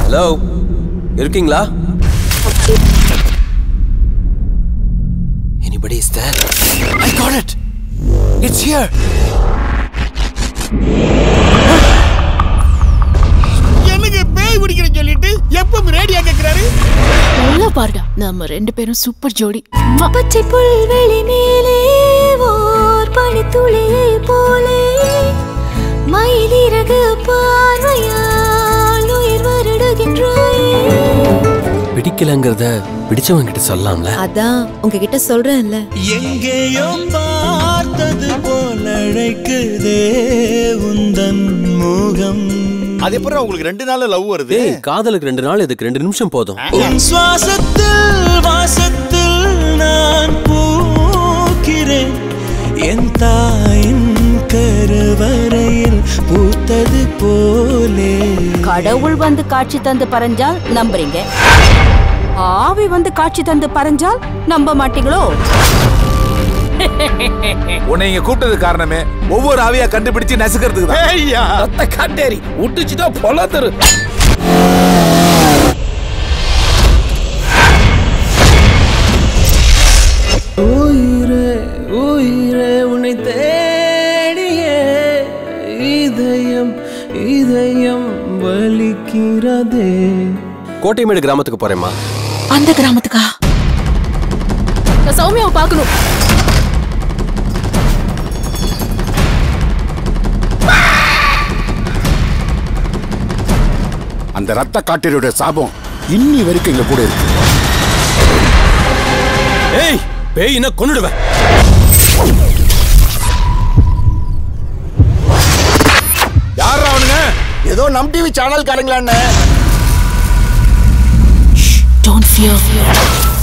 Hello இருக்கீங்களா anybody is there I got it it's here எனக்கு பேய் பிடிக்கிற சொல்லிட்டு எப்ப ரேடியா கேக்குறாரு நல்லா பாருடா நம்ம ரெண்டு பேரும் சூப்பர் ஜோடி ம்மா. பச்சை புல்வெளி மேலே ஓர் பனித்துளியை போலே மயிலிறகு பார்வையால் உயிர் வருடுகின்றாயே பிடிக்கலங்கிறத பிடிச்சவங்க கிட்ட சொல்லலாம்ல அதான் உங்ககிட்ட சொல்றேன்ல எங்கேயோ பார்த்தது போல அழைக்குதே உந்தன் முகம் அது எப்பறம் உங்களுக்கு ரெண்டு நாள்ல லவ் வருது டேய் காதலுக்கு ரெண்டு நாள் இதுக்கு ரெண்டு நிமிஷம் போதும் உன் சுவாசத்தில் வாசத்தில் நான் பூக்கிறேன் என் தாயின் கருவறையில் பூத்தது போலே கடவுள் வந்து காட்சி தந்து பறஞ்சால் நம்புறீங்க ஆவி வந்து காட்சி தந்து பறஞ்சால் நம்ப மாட்டீங்களோ உன்னை இங்க கூப்பிட்டது காரணமே ஒவ்வொரு ஆவியா கண்டுபிடிச்சு நசுக்கிறதுக்கு தான் ஐயா காட்டேரி விட்டுச்சுதான் பொலத்தரு உயிரே உயிரே உன்னை தேடியே இதயம் இதயம் வலிக்கிறதே கோட்டைமேடு கிராமத்துக்கு போறேம்மா அந்த கிராமத்துக்கா நான் சௌமியாவை பார்க்கணும் அந்த ரத்த காட்டேரியோட சாபம் இன்னி வரைக்கும் இங்க கூட இருக்கு ஏய் பேயின கொன்னுடுவேன் யாரா அவனுங்க ஏதோ நம் டிவி சேனல் காரங்களான்னு டோன்ட் ஃபியர்